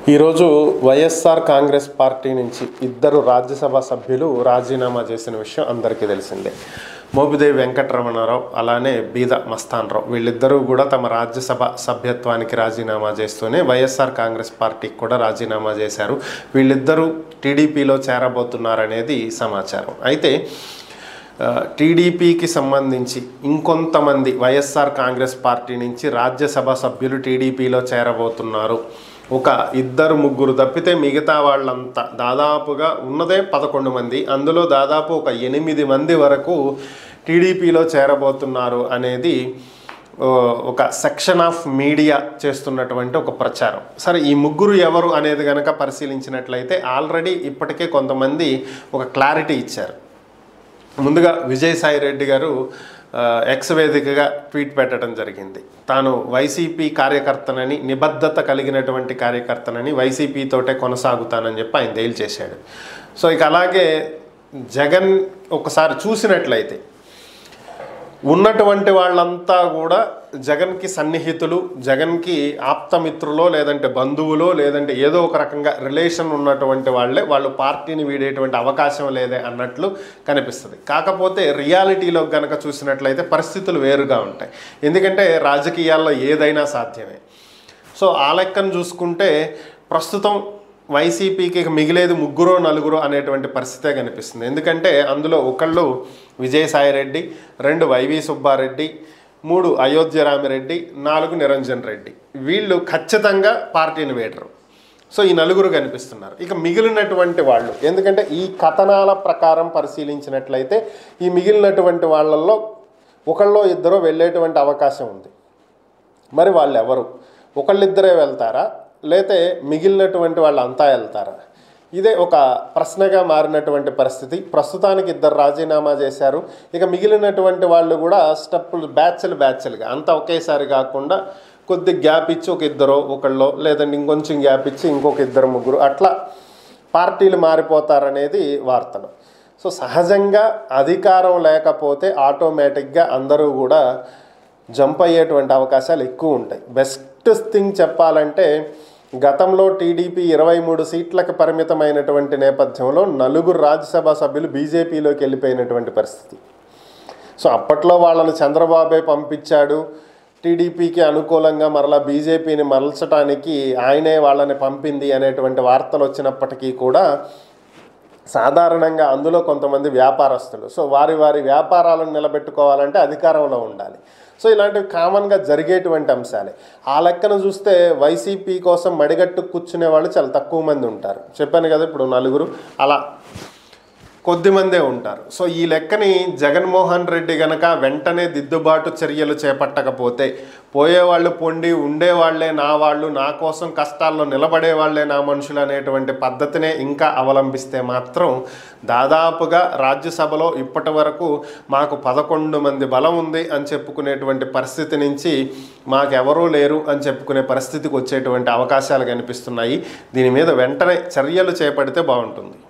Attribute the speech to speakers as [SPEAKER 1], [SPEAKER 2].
[SPEAKER 1] ఈరోజు వైఎస్ఆర్ కాంగ్రెస్ పార్టీ నుంచి ఇద్దరు రాజ్యసభ సభ్యులు రాజీనామా చేసిన విషయం అందరికీ తెలిసిందే మోపిదేవి వెంకటరమణారావు అలానే బీద మస్తాన్రావు వీళ్ళిద్దరూ కూడా తమ రాజ్యసభ సభ్యత్వానికి రాజీనామా చేస్తూనే వైఎస్ఆర్ కాంగ్రెస్ పార్టీకి కూడా రాజీనామా చేశారు వీళ్ళిద్దరూ టీడీపీలో చేరబోతున్నారనేది సమాచారం అయితే ఆ, టీడీపీకి సంబంధించి ఇంకొంతమంది వైఎస్ఆర్ కాంగ్రెస్ పార్టీ నుంచి రాజ్యసభ సభ్యులు టీడీపీలో చేరబోతున్నారు ఒక ఇద్దరు ముగ్గురు తప్పితే మిగతా వాళ్ళంతా దాదాపుగా ఉన్నదే పదకొండు మంది అందులో దాదాపు ఒక ఎనిమిది మంది వరకు టీడీపీలో చేరబోతున్నారు అనేది ఓ, ఒక సెక్షన్ ఆఫ్ మీడియా చేస్తున్నటువంటి ఒక ప్రచారం సరే ఈ ముగ్గురు ఎవరు అనేది కనుక పరిశీలించినట్లయితే ఆల్రెడీ ఇప్పటికే కొంతమంది ఒక క్లారిటీ ఇచ్చారు ముందుగా విజయసాయి రెడ్డి గారు ఆ, ఎక్స్ వేదికగా ట్వీట్ పెట్టడం జరిగింది తాను వైసీపీ కార్యకర్తనని నిబద్ధత కలిగినటువంటి కార్యకర్తనని వైసీపీతోటే కొనసాగుతానని చెప్పి ఆయన తేల్చేశాడు సో ఇక అలాగే జగన్ ఒకసారి చూసినట్లయితే ఉన్నటువంటి వాళ్ళంతా కూడా జగన్కి సన్నిహితులు జగన్కి ఆప్తమిత్రులో లేదంటే బంధువులో లేదంటే ఏదో ఒక రకంగా రిలేషన్ ఉన్నటువంటి వాళ్ళే వాళ్ళు పార్టీని వీడేటువంటి అవకాశం లేదే అన్నట్లు కనిపిస్తుంది కాకపోతే రియాలిటీలో కనుక చూసినట్లయితే పరిస్థితులు వేరుగా ఉంటాయి ఎందుకంటే రాజకీయాల్లో ఏదైనా సాధ్యమే సో ఆ లెక్కను చూసుకుంటే ప్రస్తుతం వైసీపీకి ఇక మిగిలేది ముగ్గురో నలుగురో అనేటువంటి పరిస్థితే కనిపిస్తుంది ఎందుకంటే అందులో ఒకళ్ళు విజయసాయి రెడ్డి రెండు వైవి సుబ్బారెడ్డి మూడు అయోధ్య రామిరెడ్డి నాలుగు నిరంజన్ రెడ్డి వీళ్ళు ఖచ్చితంగా పార్టీని వేడరు సో ఈ నలుగురు కనిపిస్తున్నారు ఇక మిగిలినటువంటి వాళ్ళు ఎందుకంటే ఈ కథనాల ప్రకారం పరిశీలించినట్లయితే ఈ మిగిలినటువంటి వాళ్ళల్లో ఒకళ్ళో ఇద్దరో వెళ్ళేటువంటి అవకాశం ఉంది మరి వాళ్ళు ఎవరు ఒకళ్ళిద్దరే వెళ్తారా లేతే మిగిలినటువంటి వాళ్ళు అంతా వెళ్తారా ఇదే ఒక ప్రశ్నగా మారినటువంటి పరిస్థితి ప్రస్తుతానికి ఇద్దరు రాజీనామా చేశారు ఇక మిగిలినటువంటి వాళ్ళు కూడా స్టెప్పులు బ్యాచ్లు బ్యాచ్లుగా అంతా ఒకేసారి కాకుండా కొద్ది గ్యాప్ ఇచ్చి ఒక ఇద్దరు ఒకళ్ళు లేదంటే ఇంకొంచెం గ్యాప్ ఇచ్చి ఇంకొక ఇద్దరు ముగ్గురు అట్లా పార్టీలు మారిపోతారనేది వార్తలు సో సహజంగా అధికారం లేకపోతే ఆటోమేటిక్గా అందరూ కూడా జంప్ అయ్యేటువంటి అవకాశాలు ఎక్కువ ఉంటాయి బెస్ట్ థింగ్ చెప్పాలంటే గతంలో టీడీపీ ఇరవై మూడు సీట్లకు పరిమితమైనటువంటి నేపథ్యంలో నలుగురు రాజ్యసభ సభ్యులు బీజేపీలోకి వెళ్ళిపోయినటువంటి పరిస్థితి సో అప్పట్లో వాళ్ళని చంద్రబాబే పంపించాడు టీడీపీకి అనుకూలంగా మరలా బీజేపీని మలచడానికి ఆయనే వాళ్ళని పంపింది అనేటువంటి వార్తలు వచ్చినప్పటికీ కూడా సాధారణంగా అందులో కొంతమంది వ్యాపారస్తులు సో వారి వారి వ్యాపారాలను నిలబెట్టుకోవాలంటే అధికారంలో ఉండాలి సో ఇలాంటివి కామన్గా జరిగేటువంటి అంశాలే ఆ లెక్కన చూస్తే వైసీపీ కోసం మడిగట్టు కూర్చునే వాళ్ళు చాలా తక్కువ మంది ఉంటారు చెప్పాను కదా ఇప్పుడు నలుగురు అలా కొద్దిమందే ఉంటారు సో ఈ లెక్కని జగన్మోహన్ రెడ్డి గనక వెంటనే దిద్దుబాటు చర్యలు చేపట్టకపోతే పోయేవాళ్ళు పొండి ఉండేవాళ్లే నా వాళ్ళు నా కోసం కష్టాల్లో నిలబడే వాళ్ళే నా మనుషులు అనేటువంటి పద్ధతినే ఇంకా అవలంబిస్తే మాత్రం దాదాపుగా రాజ్యసభలో ఇప్పటి వరకు మాకు పదకొండు మంది బలం ఉంది అని చెప్పుకునేటువంటి పరిస్థితి నుంచి మాకెవరూ లేరు అని చెప్పుకునే పరిస్థితికి వచ్చేటువంటి అవకాశాలు కనిపిస్తున్నాయి దీని మీద వెంటనే చర్యలు చేపడితే బాగుంటుంది